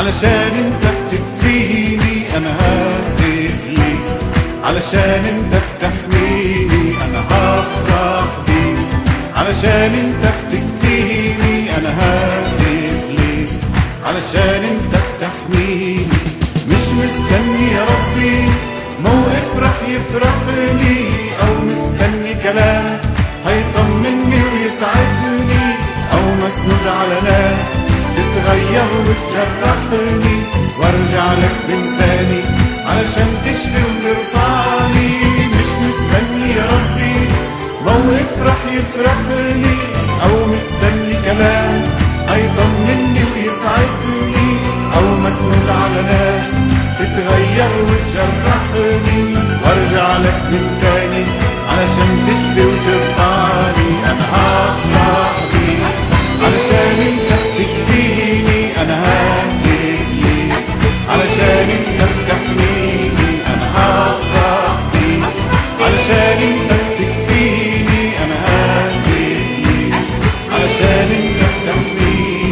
علشان انت بتكفيني انا ههتف ليك علشان انت بتحميني انا هفرح بيك علشان انت بتكفيني انا ههتف ليك علشان انت بتحميني مش مستني يا ربي موقف رح يفرحني او مستني كلام هيطمني ويسعدني او مسنود على ناس تتغير وتجرحني وارجع لك من تاني علشان تشفي وترفعني مش مستني يا ربي موقف رح يفرحني او مستني كلام هيطمني ويسعدني او مسنود على ناس تتغير وتجرحني وارجع لك من تاني علشان تشفي وترفعني انا هفرح بيك علشان انت بتكفيني انا ههتف ليك علشان انت بتحميني انا هفرح بيك علشان انت بتكفيني انا ههتف ليك علشان انت بتحميني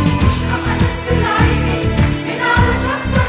أنزل عيني من على شخصك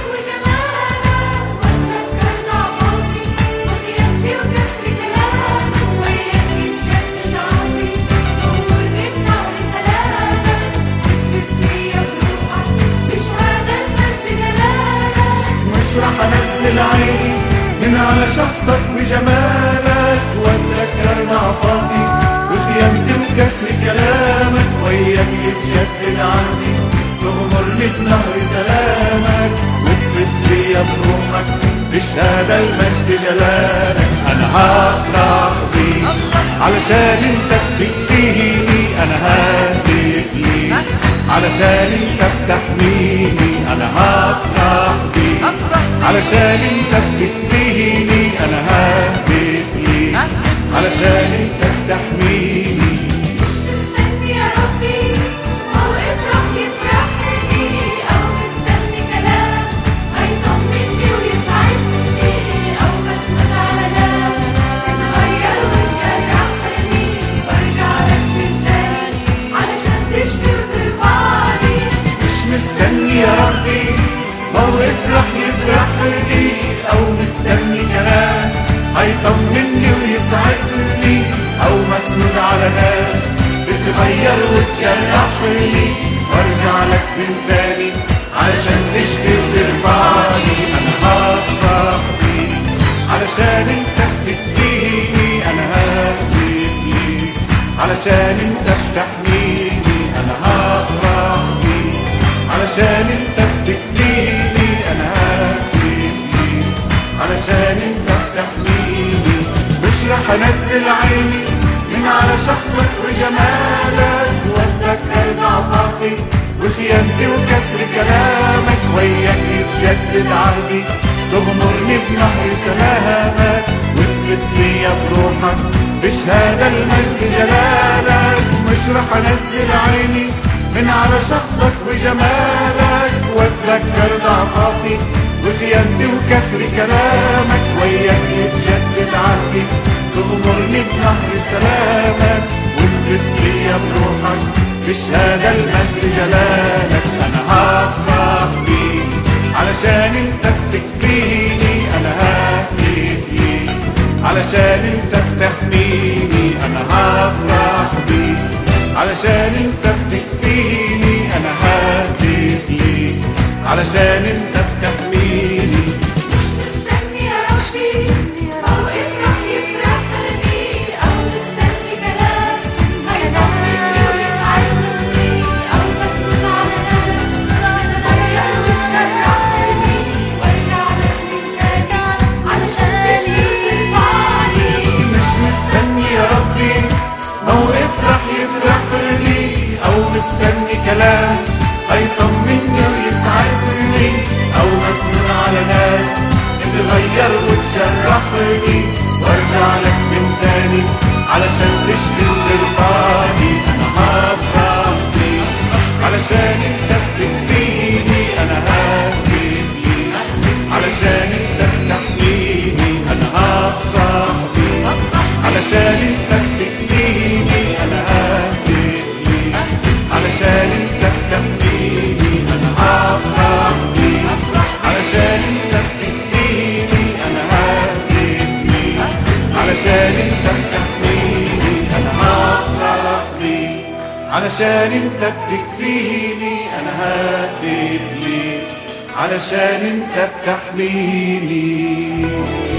وجمالك وأتذكر ضعفاتي وخيانتي وكسر كلامك وياك يتجدد عهدي تغمرني بنهر سلامك تكتب فيا بروحك بشهادة المجد جلالك مش رح انزل عيني من على شخصك وجمالك واتذكر ضعفاتي وخيانتي وكسر كلامك وياك يتجدد عهدي تغمرني بنهر سلامك وتفت فيا بروحك بشهادة المجد جلالك انا هفرح بيك علشان انت بتكفيني انا ههتف ليك علشان انت بتحميني انا هفرح بيك علشان انت بتكفيني انا ههتف ليك علشان انت بتحميني مستني يا ربي موقف رح يفرحني أو مستني كلام هيطمني ويسعدني أو مسنود على ناس تتغير وتجرحني وارجع لك من تاني علشان تشفي وترفعني مش مستني يا ربي موقف رح يفرحني او مستني كلام هيطمني ويسعدني او مسنود على ناس تتغير وتجرحني وارجع لك من تاني علشان تشفي وترفعني انا هفرح بيك علشان انت بتكفيني انا ههتف ليك علشان انت بتحميني انا هفرح بيك علشان انت بتكفيني انا ههتف ليك علشان انت بتحميني مش رح انزل عيني من على شخصك وجمالك واتذكر ضعفاتي وخيانتي وكسر كلامك وياك يتجدد عهدي تغمرني بنهر سلامك وتفت فيا بروحك بشهادة المجد جلالك مش رح انزل عيني من على شخصك وجمالك واتذكر ضعفاتي وخيانتي وكسر كلامك وياك يتجدد عهدي تغمرني بنهر سلامك وتفت فيا بروحك بشهادة المجد جلالك انا هفرح بيك علشان انت بتكفيني انا ههتف ليك علشان انت بتحميني انا هفرح بيك علشان انت بتكفيني انا ههتف ليك علشان انت بتحميني مستني يا ربي موقف رح يفرحني أو مستني كلام هيطمني ويسعدني أو مسنود على ناس تتغير وتجرحني وارجع لك من تاني علشان تشفي وترفعني مش مستني يا ربي موقف رح يفرحني او مستني كلام هيطمني ويسعدني او مسنون على ناس تتغير وتجرحني وارجع لك من تاني علشان تشفي وترفعني انا هفرح بيك علشان انت بتكفيني انا ههتف ليك علشان انت بتحميني انا هفرح بيك علشان انت بتكفيني انا ههتف ليك علشان انت بتحميني انا هفرح علشان انت بتحميني انا هفرح بيك علشان انت بتكفيني انا هاتف ليك علشان انت بتحميني